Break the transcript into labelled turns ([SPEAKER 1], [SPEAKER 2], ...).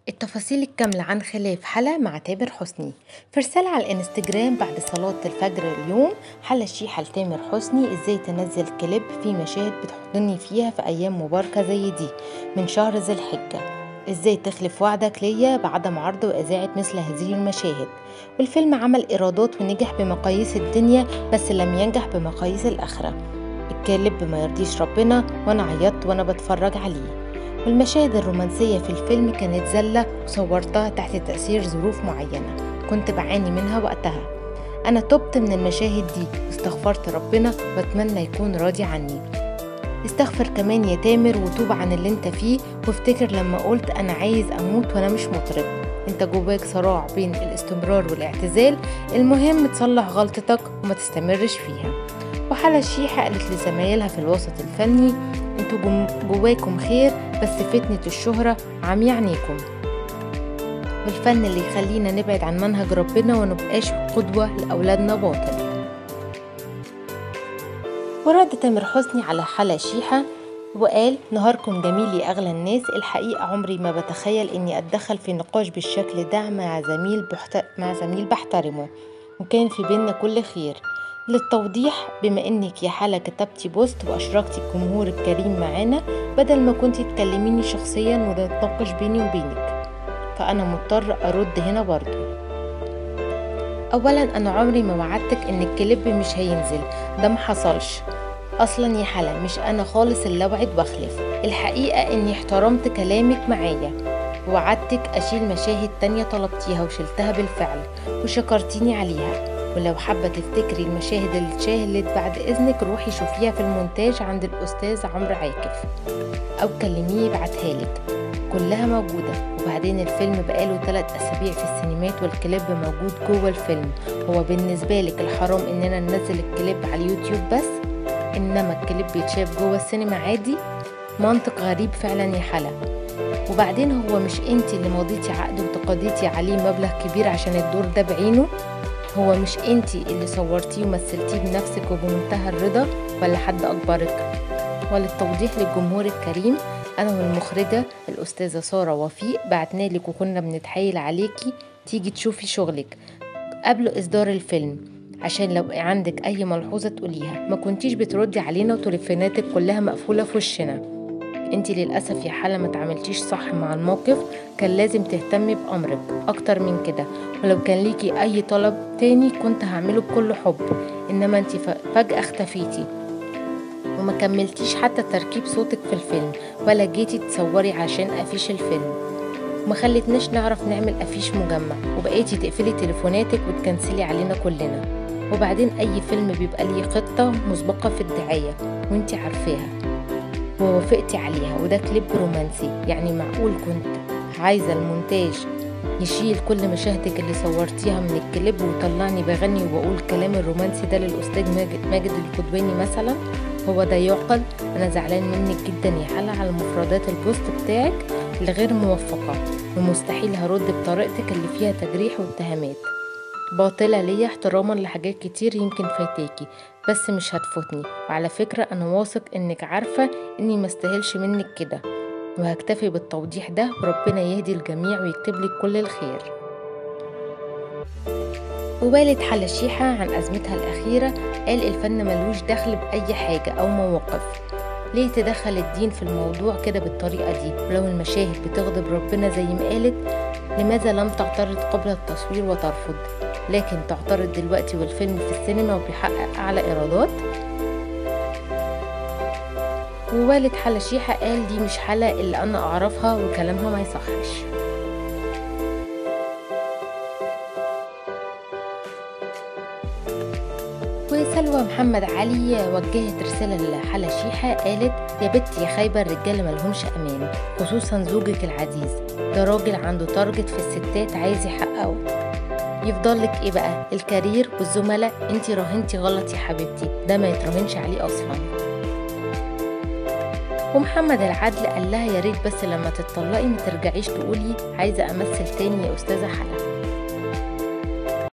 [SPEAKER 1] التفاصيل الكاملة عن خلاف حلا مع تامر حسني في رسالة على الانستجرام بعد صلاة الفجر اليوم حلا الشيحة لتامر حسني ازاي تنزل كليب في مشاهد بتحضني فيها في ايام مباركة زي دي من شهر ذي الحجة ازاي تخلف وعدك ليا بعدم عرض واذاعة مثل هذه المشاهد والفيلم عمل ايرادات ونجح بمقاييس الدنيا بس لم ينجح بمقاييس الاخرة الكليب ما يرضيش ربنا وانا عيطت وانا بتفرج عليه والمشاهد الرومانسية في الفيلم كانت زلة وصورتها تحت تأثير ظروف معينة كنت بعاني منها وقتها أنا تبت من المشاهد دي واستغفرت ربنا وأتمنى يكون راضي عني استغفر كمان يا تامر وتوب عن اللي انت فيه وافتكر لما قلت أنا عايز أموت وأنا مش مطرب انت جواك صراع بين الاستمرار والاعتزال المهم تصلح غلطتك وما تستمرش فيها وحلا الشيحة قالت لزمايلها في الوسط الفني انتوا جواكم خير بس فتنة الشهرة عمي عينيكم والفن اللي يخلينا نبعد عن منهج ربنا ونبقاش قدوة لأولادنا باطل ورد تامر حسني على حلا شيحة وقال نهاركم جميل يا أغلى الناس الحقيقة عمري ما بتخيل إني أتدخل في نقاش بالشكل ده مع زميل بحت... مع زميل بحترمه وكان في بينا كل خير للتوضيح بما انك يا حلا كتبتي بوست واشركتي الجمهور الكريم معانا بدل ما كنتي تكلميني شخصيا ونتناقش بيني وبينك فانا مضطر ارد هنا برضو اولا انا عمري ما وعدتك ان الكليب مش هينزل ده محصلش اصلا يا حلا مش انا خالص اللي اوعد واخلف الحقيقه اني احترمت كلامك معايا وعدتك اشيل مشاهد تانية طلبتيها وشلتها بالفعل وشكرتيني عليها ولو حابة تفتكري المشاهد اللي اتشاهدت بعد إذنك روحي شوفيها في المونتاج عند الأستاذ عمرو عاكف أو كلميه يبعتها لك كلها موجودة وبعدين الفيلم بقاله ثلاث أسابيع في السينمات والكليب موجود جوه الفيلم هو بالنسبة لك الحرام إننا ننزل الكليب على اليوتيوب بس إنما الكليب بيتشاف جوه السينما عادي منطق غريب فعلا يا حلا وبعدين هو مش انتي اللي مضيتي عقد وتقاضيتي عليه مبلغ كبير عشان الدور ده بعينه هو مش انتي اللي صورتيه ومثلتيه بنفسك وبمنتهى الرضا ولا حد اجبرك وللتوضيح للجمهور الكريم انا والمخرجة الاستاذة سارة وفيق بعتنالك وكنا بنتحايل عليكي تيجي تشوفي شغلك قبل اصدار الفيلم عشان لو عندك اي ملحوظة تقوليها ما كنتيش بتردي علينا وتليفوناتك كلها مقفولة في وشنا انتي للأسف يا حالة ما تعملتيش صح مع الموقف كان لازم تهتمي بأمرك أكتر من كده ولو كان ليكي أي طلب تاني كنت هعمله بكل حب إنما انتي فجأة اختفيتي وما كملتيش حتى تركيب صوتك في الفيلم ولا جيتي تصوري عشان أفيش الفيلم وما خلتناش نعرف نعمل أفيش مجمع وبقيتي تقفلي تليفوناتك وتكنسلي علينا كلنا وبعدين أي فيلم بيبقى ليه خطة مسبقة في الدعاية وانتي عارفاها ووافقتي عليها وده كليب رومانسي يعني معقول كنت عايزة المونتاج يشيل كل مشاهدك اللي صورتيها من الكليب ويطلعني بغني وبقول كلام الرومانسي ده للأستاذ ماجد, ماجد القدواني مثلا هو ده يعقل أنا زعلان منك جدا يا حلا على مفردات البوست بتاعك الغير موفقة ومستحيل هرد بطريقتك اللي فيها تجريح واتهامات باطلة ليا احتراما لحاجات كتير يمكن فايتاكي بس مش هتفوتني وعلى فكرة أنا واثق إنك عارفة إني مستاهلش منك كده وهكتفي بالتوضيح ده وربنا يهدي الجميع ويكتب لك كل الخير ووالد حلا شيحة عن أزمتها الأخيرة قال الفن ملوش دخل بأي حاجة أو مواقف ليه تدخل الدين في الموضوع كده بالطريقة دي ولو المشاهد بتغضب ربنا زي ما قالت لماذا لم تعترض قبل التصوير وترفض لكن تعترض دلوقتي والفيلم في السينما وبيحقق أعلى إيرادات ووالد حلا شيحة قال دي مش حلا اللي أنا أعرفها وكلامها ما يصحش وسلوى محمد علي وجهت رسالة لحلا شيحة قالت يا بنتي يا خايبة الرجالة ملهمش أمان خصوصا زوجك العزيز ده راجل عنده تارجت في الستات عايز يحققه يفضل لك ايه بقى الكارير والزملاء انتي راهنتي غلط يا حبيبتي ده ما يتراهنش عليه اصلا ومحمد العدل قال لها يا ريت بس لما تتطلقي ما ترجعيش تقولي عايزه امثل تاني يا استاذه حلا